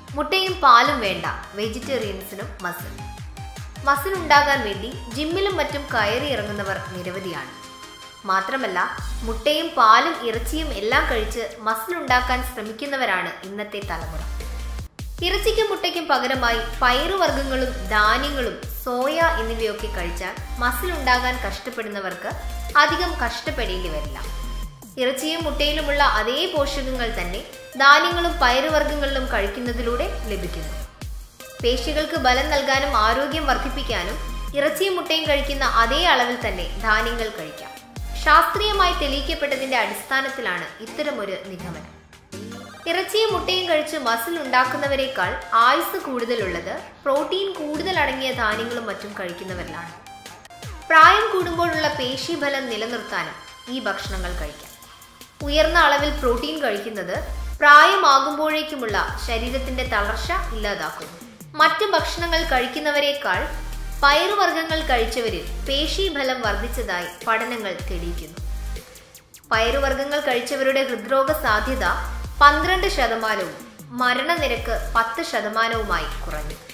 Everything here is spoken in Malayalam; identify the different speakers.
Speaker 1: മുട്ടയും പാലും വേണ്ട വെജിറ്റേറിയൻസിനും മസിൽ മസിൽ ഉണ്ടാകാൻ വേണ്ടി ജിമ്മിലും മറ്റും കയറി ഇറങ്ങുന്നവർ നിരവധിയാണ് മാത്രമല്ല മുട്ടയും പാലും ഇറച്ചിയും എല്ലാം കഴിച്ച് മസിൽ ഉണ്ടാക്കാൻ ശ്രമിക്കുന്നവരാണ് ഇന്നത്തെ തലമുറ ഇറച്ചിക്കും മുട്ടയ്ക്കും പകരമായി പയറുവർഗ്ഗങ്ങളും ധാന്യങ്ങളും സോയ എന്നിവയൊക്കെ കഴിച്ചാൽ മസിൽ ഉണ്ടാകാൻ കഷ്ടപ്പെടുന്നവർക്ക് അധികം കഷ്ടപ്പെടേണ്ടി വരില്ല ഇറച്ചിയും മുട്ടയിലുമുള്ള അതേ പോഷകങ്ങൾ തന്നെ ധാന്യങ്ങളും പയറുവർഗ്ഗങ്ങളിലും കഴിക്കുന്നതിലൂടെ ലഭിക്കുന്നു പേശികൾക്ക് ബലം നൽകാനും ആരോഗ്യം വർദ്ധിപ്പിക്കാനും ഇറച്ചിയും മുട്ടയും കഴിക്കുന്ന അതേ അളവിൽ തന്നെ ധാന്യങ്ങൾ കഴിക്കാം ശാസ്ത്രീയമായി തെളിയിക്കപ്പെട്ടതിന്റെ അടിസ്ഥാനത്തിലാണ് ഇത്തരമൊരു നിഗമനം ഇറച്ചിയും മുട്ടയും കഴിച്ച് മസിൽ ഉണ്ടാക്കുന്നവരെക്കാൾ ആയുസ് കൂടുതലുള്ളത് പ്രോട്ടീൻ കൂടുതൽ അടങ്ങിയ ധാന്യങ്ങളും മറ്റും കഴിക്കുന്നവരിലാണ് പ്രായം കൂടുമ്പോഴുള്ള പേശീബലം നിലനിർത്താനും ഈ ഭക്ഷണങ്ങൾ കഴിക്കാം ഉയർന്ന അളവിൽ പ്രോട്ടീൻ കഴിക്കുന്നത് പ്രായമാകുമ്പോഴേക്കുമുള്ള ശരീരത്തിന്റെ തളർച്ച ഇല്ലാതാക്കുന്നു മറ്റ് ഭക്ഷണങ്ങൾ കഴിക്കുന്നവരെക്കാൾ പയറുവർഗ്ഗങ്ങൾ കഴിച്ചവരിൽ പേശീബലം വർദ്ധിച്ചതായി പഠനങ്ങൾ തെളിയിക്കുന്നു പയറുവർഗ്ഗങ്ങൾ കഴിച്ചവരുടെ ഹൃദ്രോഗ സാധ്യത പന്ത്രണ്ട് ശതമാനവും മരണനിരക്ക് പത്ത് ശതമാനവുമായി കുറഞ്ഞു